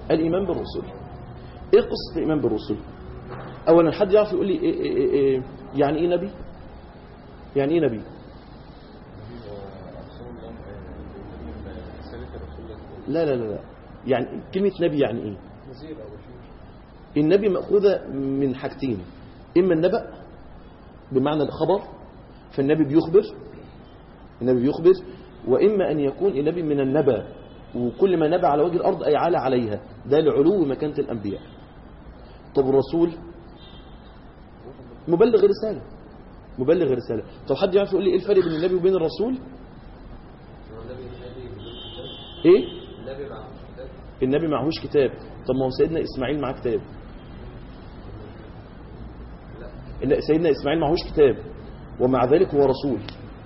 الإيمان بالرسل إيه قصة الإيمان بالرسل أولا حد يعرف يقول لي إيه إيه إيه إيه يعني إيه نبي يعني إيه نبي لا لا لا لا يعني كلمة نبي يعني إيه النبي مأخوذة من حاجتين إما النبأ بمعنى الخبر فالنبي بيخبر النبي بيخبر وإما أن يكون النبي من النبأ وكل ما نبأ على وجه الأرض أي على عليها ده لعلو مكانة الأنبياء طب الرسول مبلغ رسالة مبلغ رسالة طب حد يعرف يقول لي إيه الفرق بين النبي وبين الرسول إيه النبي معهوش كتاب طب ما هو سيدنا إسماعيل معاه كتاب إن سيدنا إسماعيل معهوش كتاب ومع ذلك هو رسول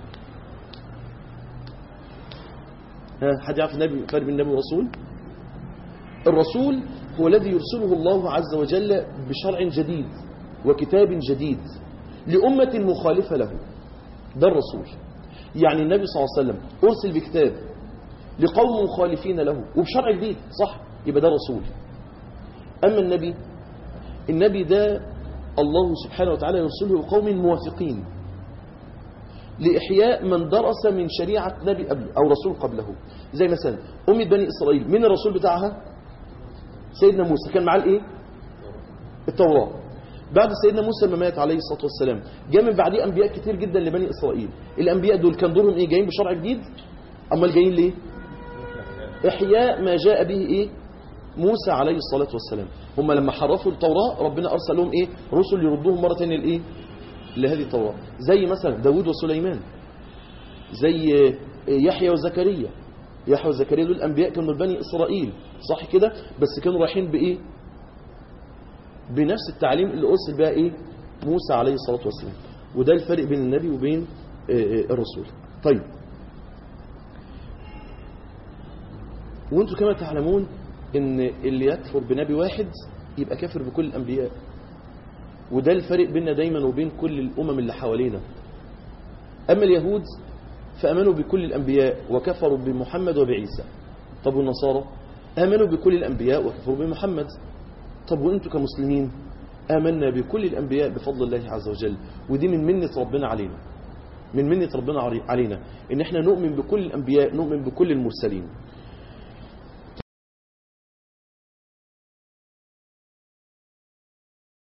ها حد يعرف النبي الفرق بين النبي والرسول الرسول هو الذي يرسله الله عز وجل بشرع جديد وكتاب جديد لأمة مخالفة له ده الرسول يعني النبي صلى الله عليه وسلم أرسل بكتاب لقوم مخالفين له وبشرع جديد صح يبقى ده رسول أما النبي النبي ده الله سبحانه وتعالى يرسله لقوم موافقين لإحياء من درس من شريعة نبي قبله أو رسول قبله زي مثلا أمة بني إسرائيل من الرسول بتاعها سيدنا موسى كان معاه الإيه التوراة بعد سيدنا موسى ما مات عليه الصلاة والسلام جاء من بعديه أنبياء كتير جدا لبني إسرائيل الأنبياء دول كان دورهم إيه جايين بشرع جديد أما جايين ليه إحياء ما جاء به إيه موسى عليه الصلاة والسلام هم لما حرفوا التوراة ربنا أرسل لهم إيه رسل يردوهم مرة تانية لإيه لهذه التوراة زي مثلا داود وسليمان زي يحيى وزكريا يحيى وزكريا دول الأنبياء كانوا بني إسرائيل صح كده بس كانوا رايحين بإيه بنفس التعليم اللي أرسل بها إيه موسى عليه الصلاة والسلام وده الفرق بين النبي وبين الرسول طيب وانتم كما تعلمون ان اللي يكفر بنبي واحد يبقى كافر بكل الأنبياء وده الفرق بيننا دايما وبين كل الأمم اللي حوالينا أما اليهود فأمنوا بكل الأنبياء وكفروا بمحمد وبعيسى طب والنصارى آمنوا بكل الأنبياء وكفروا بمحمد طب وانتم كمسلمين آمنا بكل الأنبياء بفضل الله عز وجل ودي من منة ربنا علينا من منة ربنا علينا ان احنا نؤمن بكل الأنبياء نؤمن بكل المرسلين